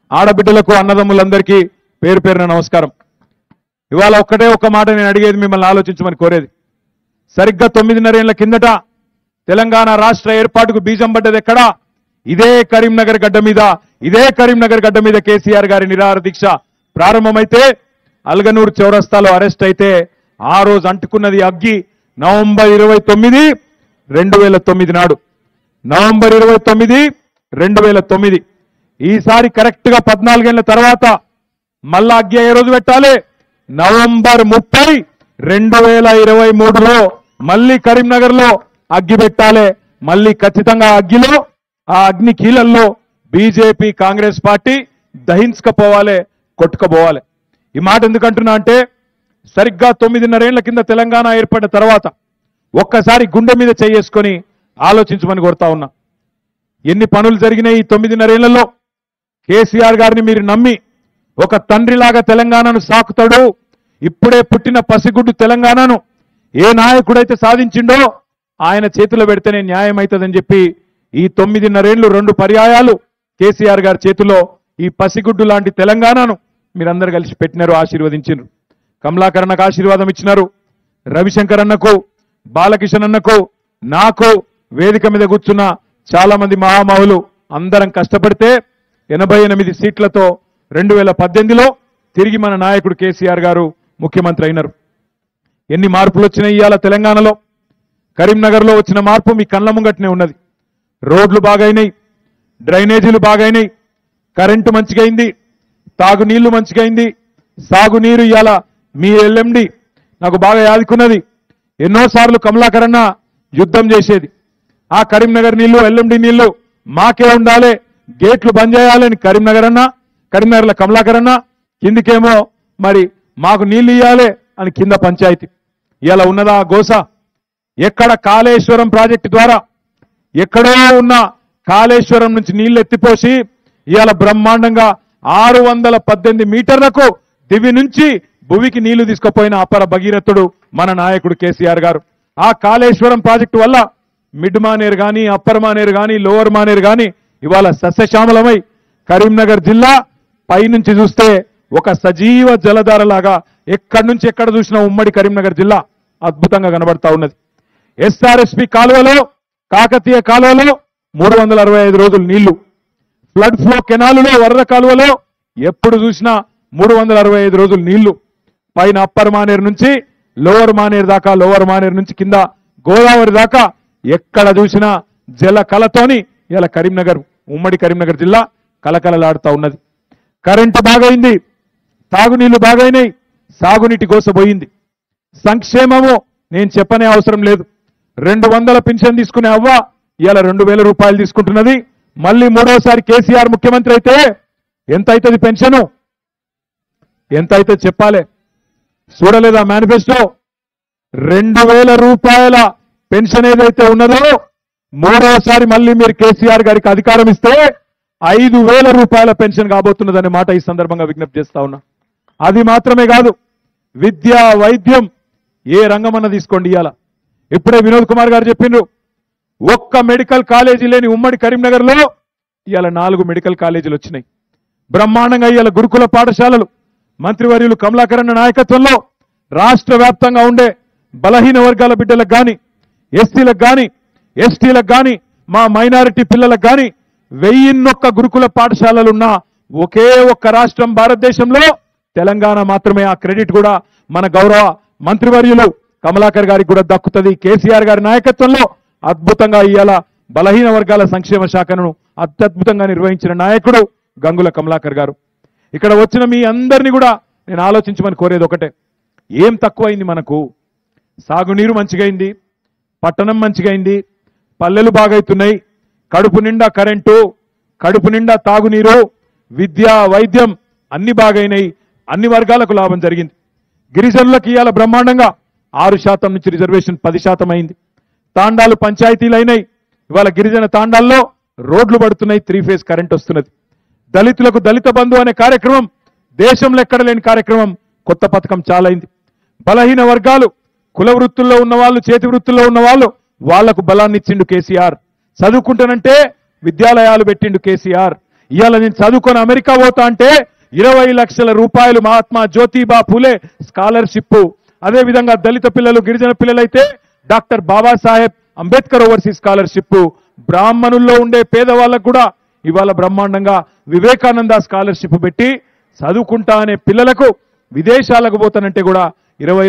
ఆడబిడ్డలకు అన్నదమ్ములందరికీ పేరు పేరున నమస్కారం ఇవాళ ఒక్కటే ఒక్క మాట నేను అడిగేది మిమ్మల్ని ఆలోచించమని కోరేది సరిగ్గా తొమ్మిదిన్నరేళ్ల కిందట తెలంగాణ రాష్ట్ర ఏర్పాటుకు బీజం పడ్డది ఎక్కడా ఇదే కరీంనగర్ గడ్డ మీద ఇదే కరీంనగర్ గడ్డ మీద కేసీఆర్ గారి నిరాహార దీక్ష ప్రారంభమైతే అల్గనూరు చౌరస్తాలో అరెస్ట్ అయితే ఆ రోజు అంటుకున్నది అగ్గి నవంబర్ ఇరవై తొమ్మిది రెండు వేల తొమ్మిది నాడు నవంబర్ ఇరవై తొమ్మిది రెండు వేల తొమ్మిది ఈసారి కరెక్ట్ గా పద్నాలుగేళ్ల తర్వాత మళ్ళా అగ్గి ఏ రోజు పెట్టాలి నవంబర్ ముప్పై రెండు వేల ఇరవై మూడులో మళ్ళీ కరీంనగర్ లో అగ్గి పెట్టాలి మళ్ళీ ఖచ్చితంగా ఆ అగ్గిలో ఆ అగ్ని కీలల్లో బీజేపీ కాంగ్రెస్ పార్టీ దహించకపోవాలి కొట్టుకపోవాలి ఈ మాట ఎందుకంటున్నా అంటే సరిగ్గా తొమ్మిదిన్నరేళ్ల కింద తెలంగాణ ఏర్పడిన తర్వాత ఒక్కసారి గుండె మీద చేసుకొని ఆలోచించమని కోరుతా ఉన్నా ఎన్ని పనులు జరిగినాయి ఈ తొమ్మిదిన్నరేళ్లలో కేసీఆర్ గారిని మీరు నమ్మి ఒక తండ్రిలాగా తెలంగాణను సాకుతాడు ఇప్పుడే పుట్టిన పసిగుడ్డు తెలంగాణను ఏ నాయకుడైతే సాధించిండో ఆయన చేతిలో పెడితేనే న్యాయం అవుతుందని చెప్పి ఈ తొమ్మిదిన్నరేళ్లు రెండు పర్యాయాలు కేసీఆర్ గారి చేతిలో ఈ పసిగుడ్డు లాంటి తెలంగాణను మీరందరూ కలిసి పెట్టినారు ఆశీర్వదించారు కమలాకరణకు ఆశీర్వాదం ఇచ్చినారు రవిశంకర్ అన్నకు బాలకిషన్ అన్నకు నాకు వేదిక మీద కూర్చున్న చాలా మంది మహామహులు అందరం కష్టపడితే ఎనభై ఎనిమిది సీట్లతో రెండు వేల పద్దెనిమిదిలో తిరిగి మన నాయకుడు కేసీఆర్ గారు ముఖ్యమంత్రి అయినారు ఎన్ని మార్పులు వచ్చినాయి ఇవాళ తెలంగాణలో కరీంనగర్లో వచ్చిన మార్పు మీ కళ్ళ ముంగట్నే ఉన్నది రోడ్లు బాగైనాయి డ్రైనేజీలు బాగైనాయి కరెంటు మంచిగైంది తాగునీళ్లు మంచిగైంది సాగునీరు ఇవాళ మీ ఎల్ఎండి నాకు బాగా యాదుకున్నది ఎన్నోసార్లు కమలాకరణ యుద్ధం చేసేది ఆ కరీంనగర్ నీళ్లు ఎల్ఎండి నీళ్లు మాకే ఉండాలి గేట్లు బంద్ చేయాలని కరీంనగర్ అన్న కరీంనగర్ల కమలాకర్ అన్న కిందికేమో మరి మాకు నీళ్లు ఇవ్వాలి అని కింద పంచాయతీ ఇలా ఉన్నదా ఆ గోస ఎక్కడ కాళేశ్వరం ప్రాజెక్టు ద్వారా ఎక్కడో ఉన్న కాళేశ్వరం నుంచి నీళ్లు ఎత్తిపోసి ఇవాళ బ్రహ్మాండంగా ఆరు వందల పద్దెనిమిది మీటర్లకు దివి నుంచి భువికి నీళ్లు తీసుకుపోయిన అపర భగీరథుడు మన నాయకుడు కేసీఆర్ గారు ఆ కాళేశ్వరం ప్రాజెక్టు వల్ల మిడ్ మానేరు గాని అప్పర్ మానేరు గాని లోవర్ మానేరు గాని ఇవాళ సస్యశ్యామలమై కరీంనగర్ జిల్లా పైనుంచి చూస్తే ఒక సజీవ జలధారలాగా ఎక్కడి నుంచి ఎక్కడ చూసినా ఉమ్మడి కరీంనగర్ జిల్లా అద్భుతంగా కనబడతా ఉన్నది ఎస్ఆర్ఎస్పి కాలువలో కాకతీయ కాలువలో మూడు వందల అరవై ఐదు రోజులు నీళ్లు ఫ్లడ్ ఫ్లో కెనాలులో వరద కాలువలో ఎప్పుడు చూసినా మూడు వందల అరవై ఐదు రోజులు నీళ్లు పైన అప్పర్ మానేరు నుంచి లోవర్ మానేరు దాకా లోవర్ మానేరు నుంచి కింద గోదావరి దాకా ఎక్కడ చూసినా జల కలతోని ఇలా కరీంనగర్ ఉమ్మడి కరీంనగర్ జిల్లా కలకలలాడుతా ఉన్నది కరెంటు బాగైంది తాగునీళ్లు బాగైనాయి సాగునీటి గోసపోయింది సంక్షేమము నేను చెప్పనే అవసరం లేదు రెండు వందల పింఛన్ తీసుకునే అవ్వ ఇవాళ రెండు వేల రూపాయలు తీసుకుంటున్నది మళ్ళీ మూడోసారి కేసీఆర్ ముఖ్యమంత్రి అయితే ఎంత అవుతుంది పెన్షను ఎంత అయితే చెప్పాలి చూడలేదా మేనిఫెస్టో రెండు వేల రూపాయల పెన్షన్ ఏదైతే ఉన్నదో మూడోసారి మళ్ళీ మీరు కేసీఆర్ గారికి అధికారం ఇస్తే ఐదు వేల రూపాయల పెన్షన్ కాబోతున్నదనే మాట ఈ సందర్భంగా విజ్ఞప్తి చేస్తా ఉన్నా అది మాత్రమే కాదు విద్య వైద్యం ఏ రంగమన్న తీసుకోండి ఇవాళ ఇప్పుడే వినోద్ కుమార్ గారు చెప్పిండ్రు ఒక్క మెడికల్ కాలేజీ లేని ఉమ్మడి కరీంనగర్లో ఇవాళ నాలుగు మెడికల్ కాలేజీలు వచ్చినాయి బ్రహ్మాండంగా ఇవాళ గురుకుల పాఠశాలలు మంత్రివర్యులు కమలాకరణ నాయకత్వంలో రాష్ట్ర వ్యాప్తంగా ఉండే బలహీన వర్గాల బిడ్డలకు గాని ఎస్సీలకు గాని ఎస్టీలకు గాని మా మైనారిటీ పిల్లలకు గాని వెయ్యిన్నొక్క గురుకుల పాఠశాలలున్న ఒకే ఒక్క రాష్ట్రం భారతదేశంలో తెలంగాణ మాత్రమే ఆ క్రెడిట్ కూడా మన గౌరవ మంత్రివర్యులు కమలాకర్ గారికి కూడా దక్కుతుంది కేసీఆర్ గారి నాయకత్వంలో అద్భుతంగా ఇవాళ బలహీన వర్గాల సంక్షేమ శాఖను అత్యద్భుతంగా నిర్వహించిన నాయకుడు గంగుల కమలాకర్ గారు ఇక్కడ వచ్చిన మీ అందరినీ కూడా నేను ఆలోచించమని కోరేది ఒకటే ఏం తక్కువైంది మనకు సాగునీరు మంచిగైంది పట్టణం మంచిగైంది పల్లెలు బాగైతున్నాయి కడుపు నిండా కరెంటు కడుపు నిండా తాగునీరు విద్య వైద్యం అన్ని బాగైనాయి అన్ని వర్గాలకు లాభం జరిగింది గిరిజనులకు ఇవాళ బ్రహ్మాండంగా ఆరు శాతం నుంచి రిజర్వేషన్ పది శాతం అయింది తాండాలు పంచాయతీలు అయినాయి ఇవాళ గిరిజన తాండాల్లో రోడ్లు పడుతున్నాయి త్రీ ఫేజ్ కరెంట్ వస్తున్నది దళితులకు దళిత బంధు అనే కార్యక్రమం దేశంలో ఎక్కడ లేని కార్యక్రమం కొత్త పథకం చాలైంది బలహీన వర్గాలు కుల వృత్తుల్లో ఉన్న వాళ్ళు చేతి వృత్తుల్లో ఉన్న వాళ్ళు వాళ్లకు బలాన్ని ఇచ్చిండు కేసీఆర్ చదువుకుంటానంటే విద్యాలయాలు పెట్టిండు కేసీఆర్ ఇవాళ నేను చదువుకొని అమెరికా పోతా అంటే ఇరవై లక్షల రూపాయలు మహాత్మా జ్యోతిబా పూలే స్కాలర్షిప్ అదే విధంగా దళిత పిల్లలు గిరిజన పిల్లలైతే doctor Babasaheb Ambedkar overseas scholarship బ్రాహ్మణుల్లో ఉండే పేదవాళ్ళకు కూడా ఇవాళ బ్రహ్మాండంగా వివేకానంద స్కాలర్షిప్ పెట్టి చదువుకుంటా అనే పిల్లలకు విదేశాలకు పోతానంటే కూడా ఇరవై